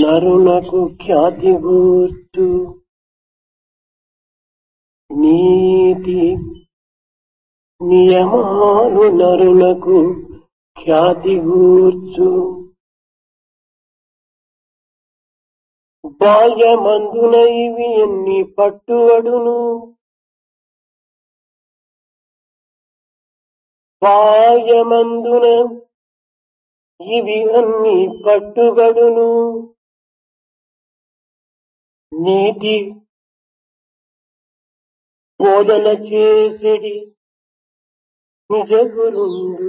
నరునకు ఖ్యాతి గూర్చు నీతి నియమాలు నరునకు ఖ్యాతి గూర్చు బాల్యమందున ఇవి ఎన్ని పట్టువడును బాల్యమందున ఇవి అన్ని పట్టుబడును నీతి బోధన చేసిడి నిజ గురుండు